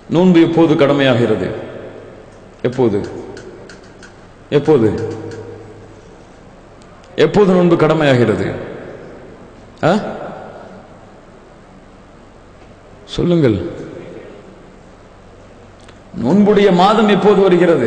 நோன்பு எப்போது கடமையாகிறது எப்போது எப்போது எப்போது நோன்பு கடமையாகிறது ஆ? சொல்லுங்கள் நோன்புடைய மாதம் எப்போது வருகிறது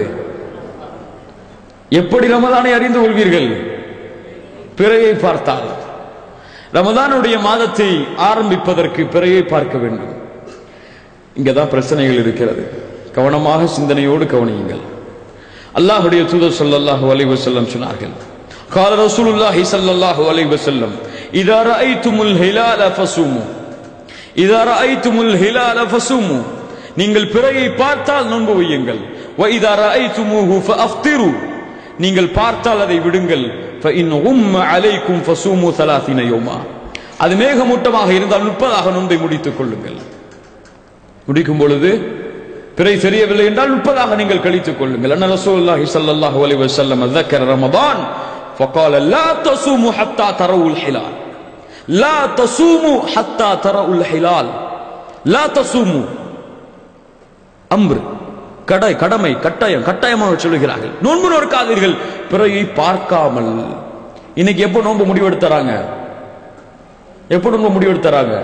எப்படி ரமதானை அறிந்து கொள்வீர்கள் பிறையை பார்த்தால் ரமதானுடைய மாதத்தை ஆரம்பிப்பதற்கு பிறையை பார்க்க வேண்டும் இங்கதான் பிரச்சனைகள் இருக்கிறது கவனமாக சிந்தனையோடு கவனியுங்கள் அல்லாஹுடைய தூதர் ஸல்லல்லாஹு அலைஹி வஸல்லம் சொன்னார்கள் قال رسول الله صلى الله عليه وسلم اذا رايتم الهلال فصوموا اذا رايتم الهلال فصوموا நீங்கள் பிறையை பார்த்தால் நோன்பு வையுங்கள் واذا رايتموه فافطروا நீங்கள் பார்த்தால் அதை விடுங்கள் فان غم عليكم فصوموا 30 يوما அது மேகமூட்டமாக இருந்தால் முப்பதாக நோன்பை முடித்துக் கொள்ளுங்கள் முடிக்கும் பொழுது பிறை தெரியவில்லை என்றால் முப்பதாக நீங்கள் கழித்துக் கொள்ளுங்கள் அண்ணா ரசூலுல்லாஹி ஸல்லல்லாஹு அலைஹி வஸல்லம் ذكر رمضان فقال لا تصوموا حتى تروا الهلال لا تصوموا حتى تروا الهلال لا تصوموا அம்ரு கடை கடமை கட்டாயம் கட்டாயமாக சொல்லுகிறார்கள் நோன்பு நோக்காதீர்கள் பிறையை பார்க்காமல் இன்னைக்கு எப்போ நோன்பு முடிவெடுத்தறாங்க எப்போ நோன்பு முடிவெடுத்தறாங்க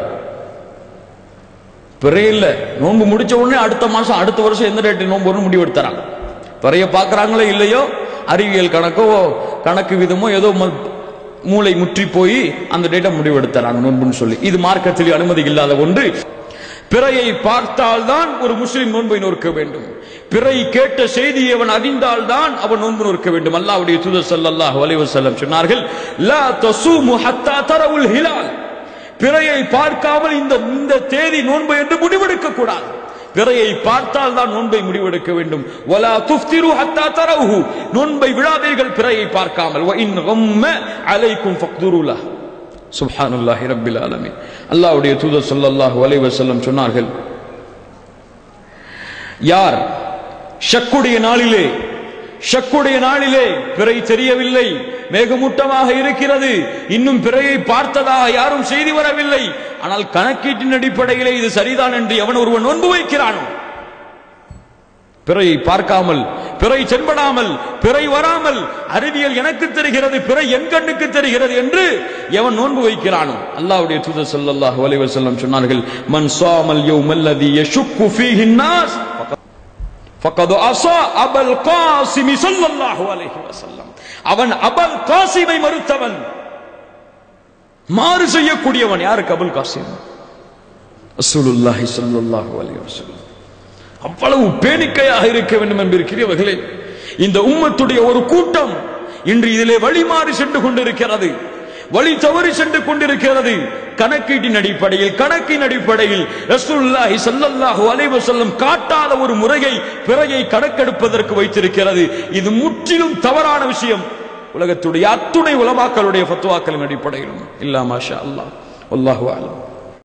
பிறை இல்ல நோன்பு முடிச்ச உடனே அடுத்த மாசம் அடுத்த வருஷம் எந்த டேட்டு நோன்பு வரும்னு முடிவு எடுத்துறாங்க பிறைய பாக்குறாங்களோ இல்லையோ அறிவியல் கணக்கோ கணக்கு விதமோ ஏதோ ம- மூளை முற்றி போய் அந்த டேட்டை முடிவு எடுத்துறாங்க நோன்புன்னு சொல்லி இது மார்க்கத்தில் அனுமதி இல்லாத ஒன்று பிறையை பார்த்தால்தான் ஒரு முஸ்லிம் நோன்பை நோக்க வேண்டும் பிறை கேட்ட செய்தியை அவன் அறிந்தால்தான் அவன் நோன்பு நோக்க வேண்டும் அல்லாஹ்வுடைய தூதர் ஸல்லல்லாஹு அலைஹி வஸல்லம் சொன்னார்கள் லா தஸூமு ஹத்தா தரவுல் ஹிலால் பிறையை பார்க்காமல் இந்த இந்த தேதி நோன்பு என்று முடிவெடுக்க கூடாது பிறையை பார்த்தால் தான் நோன்பை முடிவெடுக்க வேண்டும் வலா துஃப்திரு ஹத்தா தரவுஹு நோன்பை விழாதீர்கள் பிறையை பார்க்காமல் வ இன் கம்ம அலைக்கும் ஃபக்துரு லஹ் சுப்ஹானல்லாஹி ரப்பில் ஆலமீன் அல்லாஹ்வுடைய தூதர் ஸல்லல்லாஹு அலைஹி வஸல்லம் சொன்னார்கள் யார் ஷக்குடைய நாளிலே ஷக்குடைய நாளிலே பிறை தெரியவில்லை மேகமூட்டமாக இருக்கிறது இன்னும் பிறையை பார்த்ததாக யாரும் செய்தி வரவில்லை ஆனால் கணக்கீட்டின் அடிப்படையிலே இது சரிதான் என்று எவன் ஒருவன் நோன்பு வைக்கிறானோ பிறையை பார்க்காமல் பிறை தென்படாமல் பிறை வராமல் அறிவியல் எனக்கு தெரிகிறது பிறை என் கண்ணுக்கு தெரிகிறது என்று எவன் நோன்பு வைக்கிறானோ அல்லாஹ்வுடைய தூதர் ஸல்லல்லாஹு அலைஹி வஸல்லம் சொன்னார்கள் மன் ஸாமல் யௌமல்லதி யஷுக்கு ஃபீஹி الناس ஃபக்கது அஸா அபல் காசிமி ஸல்லல்லாஹு அலைஹி வஸல்லம் அவன் அபல் காசிமை மறுத்தவன் மாறு செய்யக்கூடியவன் யாருக்கு அபுல் காசிம் ரசூலுல்லாஹி ஸல்லல்லாஹு அலைஹி வஸல்லம் அவ்வளவு பேணிக்கையாக இருக்க வேண்டும் என்பிருக்கிறவர்களே இந்த உம்மத்துடைய ஒரு கூட்டம் இன்று இதிலே வழிமாறி சென்று கொண்டிருக்கிறது வழி தவறி சென்று கொண்டிருக்கிறது கணக்கீட்டின் அடிப்படையில் கணக்கின் அடிப்படையில் ரசூலுல்லாஹி ஸல்லல்லாஹு அலைஹி வஸல்லம் காட்டாத ஒரு முறையை பிறையை கணக்கெடுப்பதற்கு வைத்திருக்கிறது இது முற்றிலும் தவறான விஷயம் உலகத்துடைய அத்துணை உலமாக்களுடைய ஃபத்வாக்களின் அடிப்படையிலும் இல்லா மாஷா அல்லாஹ் வல்லாஹு அலம்